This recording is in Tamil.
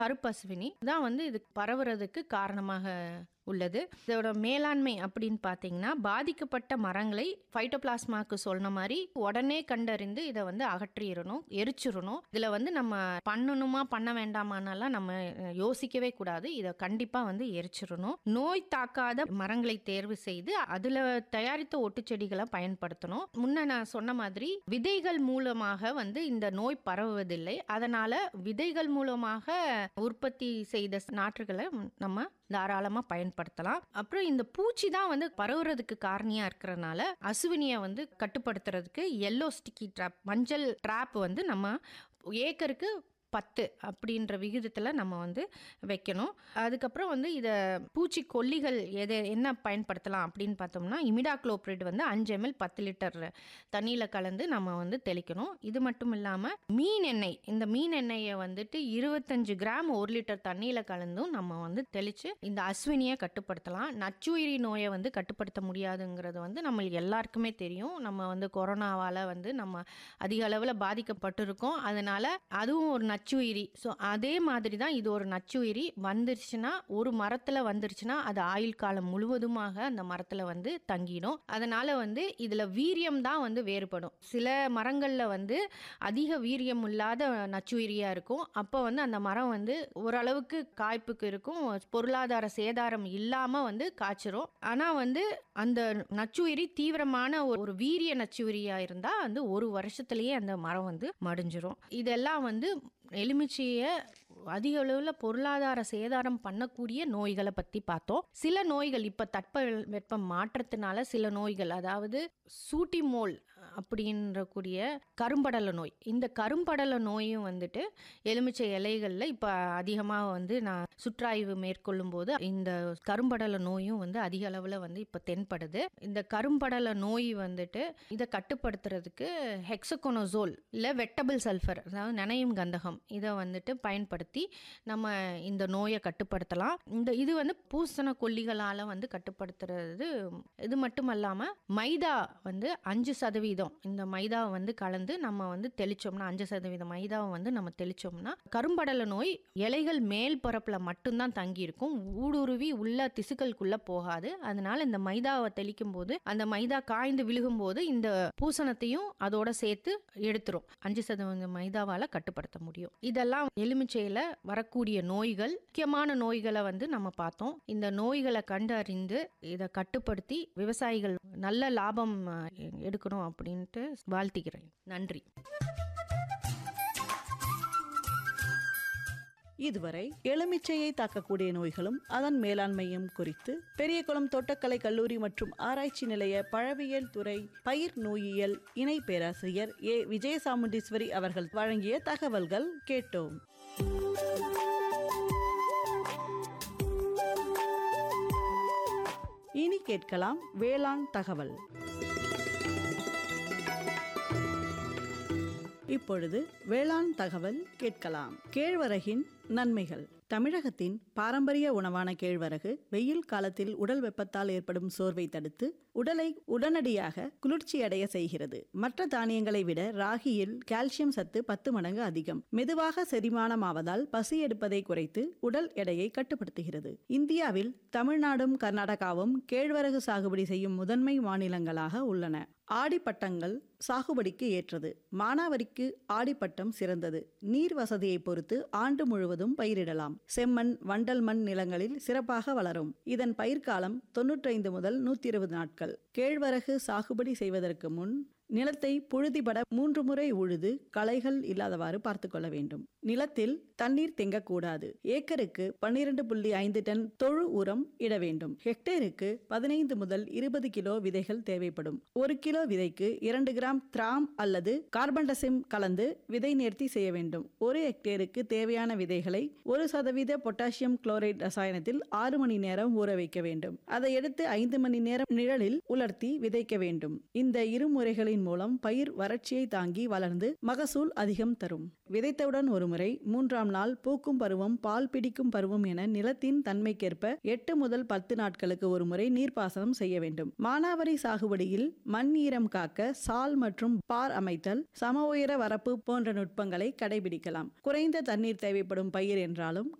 கருப்பசுவினி தான் வந்து இது பரவுறதுக்கு காரணமாக உள்ளது இதோட மேலாண்மை அப்படின்னு பார்த்தீங்கன்னா பாதிக்கப்பட்ட மரங்களை ஃபைட்டோபிளாஸ்மாக்கு சொன்ன மாதிரி உடனே கண்டறிந்து இதை வந்து அகற்றிடணும் எரிச்சிடணும் இதில் வந்து நம்ம பண்ணணுமா பண்ண வேண்டாமான்னெல்லாம் நம்ம அஹ், யோசிக்கவே கூடாது இதை கண்டிப்பாக வந்து எரிச்சிடணும் நோய் தாக்காத மரங்களை தேர்வு செய்து அதில் தயாரித்த ஒட்டுச்செடிகளை பயன்படுத்தணும் முன்ன நான் சொன்ன மாதிரி விதைகள் மூலமாக வந்து இந்த நோய் பரவுவதில்லை அதனால விதைகள் மூலமாக உற்பத்தி செய்த நாற்றுகளை நம்ம தாராளமாக பயன்படுத்தலாம் அப்புறம் இந்த பூச்சி தான் வந்து பரவுறதுக்கு காரணியாக இருக்கிறனால அசுவினியை வந்து கட்டுப்படுத்துறதுக்கு எல்லோ ஸ்டிக்கி ட்ராப் மஞ்சள் ட்ராப் வந்து நம்ம ஏக்கருக்கு பத்து அப்படின்ற விகிதத்தில் நம்ம வந்து வைக்கணும் அதுக்கப்புறம் வந்து இதை பூச்சி கொல்லிகள் எதை என்ன பயன்படுத்தலாம் அப்படின்னு பார்த்தோம்னா இமிடாக்ளோப்ரிட் வந்து அஞ்சு எம்எல் பத்து லிட்டர் தண்ணியில் கலந்து நம்ம வந்து தெளிக்கணும் இது மட்டும் இல்லாமல் மீன் எண்ணெய் இந்த மீன் எண்ணெயை வந்துட்டு இருபத்தஞ்சு கிராம் ஒரு லிட்டர் தண்ணியில் கலந்தும் நம்ம வந்து தெளித்து இந்த அஸ்வினியை கட்டுப்படுத்தலாம் நச்சுயிரி நோயை வந்து கட்டுப்படுத்த முடியாதுங்கிறது வந்து நம்ம எல்லாருக்குமே தெரியும் நம்ம வந்து கொரோனாவால் வந்து நம்ம அதிக அளவில் பாதிக்கப்பட்டிருக்கோம் அதனால அதுவும் ஒரு நச்சுயிரி ஸோ அதே மாதிரி தான் இது ஒரு நச்சுயிரி வந்துருச்சுன்னா ஒரு மரத்தில் வந்துருச்சுன்னா அது ஆயுள் காலம் முழுவதுமாக அந்த மரத்தில் வந்து தங்கிடும் அதனால வந்து இதில் வீரியம் தான் வந்து வேறுபடும் சில மரங்களில் வந்து அதிக வீரியம் இல்லாத நச்சுயிரியாக இருக்கும் அப்போ வந்து அந்த மரம் வந்து ஓரளவுக்கு காய்ப்புக்கு இருக்கும் பொருளாதார சேதாரம் இல்லாமல் வந்து காய்ச்சிரும் ஆனால் வந்து அந்த நச்சுயிரி தீவிரமான ஒரு- ஒரு வீரிய நச்சுயிரியாக இருந்தால் வந்து ஒரு வருஷத்துலேயே அந்த மரம் வந்து மடிஞ்சிரும் இதெல்லாம் வந்து எலுமிச்சையை அதிக அளவில் பொருளாதார சேதாரம் பண்ணக்கூடிய நோய்களை பற்றி பார்த்தோம் சில நோய்கள் இப்போ தட்ப வெப்பம் மாற்றத்தினால சில நோய்கள் அதாவது சூட்டிமோல் அப்படின்ற கூடிய கரும்படலை நோய் இந்த கரும்படலை நோயும் வந்துட்டு எலுமிச்சை இலைகளில் இப்போ அதிகமாக வந்து நான் சுற்றாய்வு மேற்கொள்ளும் போது இந்த கரும்படலை நோயும் வந்து அதிக அளவில் வந்து இப்போ தென்படுது இந்த கரும்படலை நோய் வந்துட்டு இதை கட்டுப்படுத்துறதுக்கு ஹெக்ஸகோனோசோல் இல்லை வெட்டபிள் சல்ஃபர் அதாவது நனையும் கந்தகம் இதை வந்துட்டு பயன்படுத்தி நம்ம இந்த நோயை கட்டுப்படுத்தலாம் இந்த இது வந்து பூசண கொல்லிகளால் வந்து கட்டுப்படுத்துறது இது மட்டும் இல்லாமல் மைதா வந்து அஞ்சு சதவீதம் இந்த மைதாவை வந்து கலந்து நம்ம வந்து தெளிச்சோம்னா அஞ்சு சதவீதம் மைதாவை வந்து நம்ம தெளிச்சோம்னா கரும்படலை நோய் இலைகள் மேல் பரப்பில் மட்டும்தான் தங்கி இருக்கும் ஊடுருவி உள்ள திசுக்களுக்குள்ள போகாது அதனால இந்த மைதாவை தெளிக்கும் போது அந்த மைதா காய்ந்து விழுகும் போது இந்த பூசணத்தையும் அதோட சேர்த்து எடுத்துரும் அஞ்சு சதவீதம் மைதாவால கட்டுப்படுத்த முடியும் இதெல்லாம் எலுமிச்சையில வரக்கூடிய நோய்கள் முக்கியமான நோய்களை வந்து நம்ம பார்த்தோம் இந்த நோய்களை கண்டறிந்து இதை கட்டுப்படுத்தி விவசாயிகள் நல்ல லாபம் அஹ், எடுக்கணும் அப்படின்ட்டு வாழ்த்துகிறேன் நன்றி இதுவரை எலுமிச்சையை தாக்கக்கூடிய நோய்களும் அதன் மேலாண்மையும் குறித்து பெரியகுளம் தோட்டக்கலை கல்லூரி மற்றும் ஆராய்ச்சி நிலைய பழவியல் துறை பயிர் நோயியல் இணை பேராசிரியர் ஏ விஜயசாமுண்டீஸ்வரி அவர்கள் வழங்கிய தகவல்கள் கேட்டோம் இனி கேட்கலாம் வேளாண் தகவல் இப்பொழுது வேளாண் தகவல் கேட்கலாம் கேழ்வரகின் நன்மைகள் தமிழகத்தின் பாரம்பரிய உணவான கேழ்வரகு வெயில் காலத்தில் உடல் வெப்பத்தால் ஏற்படும் சோர்வை தடுத்து உடலை உடனடியாக குளிர்ச்சியடைய செய்கிறது மற்ற தானியங்களை விட ராகியில் கால்சியம் சத்து பத்து மடங்கு அதிகம் மெதுவாக செரிமானமாவதால் பசி எடுப்பதை குறைத்து உடல் எடையை கட்டுப்படுத்துகிறது இந்தியாவில் தமிழ்நாடும் கர்நாடகாவும் கேழ்வரகு சாகுபடி செய்யும் முதன்மை மாநிலங்களாக உள்ளன ஆடிப்பட்டங்கள் சாகுபடிக்கு ஏற்றது மானாவரிக்கு ஆடிப்பட்டம் சிறந்தது நீர் வசதியை பொறுத்து ஆண்டு முழுவதும் பயிரிடலாம் செம்மண் வண்டல் மண் நிலங்களில் சிறப்பாக வளரும் இதன் பயிர்க்காலம் தொன்னூற்றைந்து முதல் நூற்றி இருபது நாட்கள் கேழ்வரகு சாகுபடி செய்வதற்கு முன் நிலத்தை புழுதிபட மூன்று முறை உழுது களைகள் இல்லாதவாறு பார்த்து கொள்ள வேண்டும் நிலத்தில் தண்ணீர் தேங்கக்கூடாது ஏக்கருக்கு பன்னிரண்டு புள்ளி ஐந்து டன் தொழு உரம் இட வேண்டும் ஹெக்டேருக்கு பதினைந்து முதல் இருபது கிலோ விதைகள் தேவைப்படும் ஒரு கிலோ விதைக்கு இரண்டு கிராம் திராம் அல்லது கார்பன்டசிம் கலந்து விதை நேர்த்தி செய்ய வேண்டும் ஒரு ஹெக்டேருக்கு தேவையான விதைகளை ஒரு சதவீத பொட்டாசியம் குளோரைட் ரசாயனத்தில் ஆறு மணி நேரம் ஊற வைக்க வேண்டும் அதை எடுத்து ஐந்து மணி நேரம் நிழலில் உலர்த்தி விதைக்க வேண்டும் இந்த இரு முறைகளின் மூலம் பயிர் வறட்சியை தாங்கி வளர்ந்து மகசூல் அதிகம் தரும் விதைத்தவுடன் ஒரு முறை மூன்றாம் நாள் பூக்கும் பருவம் பால் பிடிக்கும் பருவம் என நிலத்தின் தன்மைக்கேற்ப எட்டு முதல் பத்து நாட்களுக்கு ஒரு முறை நீர்ப்பாசனம் செய்ய வேண்டும் மானாவரி சாகுபடியில் மண் ஈரம் காக்க சால் மற்றும் பார் அமைத்தல் சம உயர வரப்பு போன்ற நுட்பங்களை கடைபிடிக்கலாம் குறைந்த தண்ணீர் தேவைப்படும் பயிர் என்றாலும்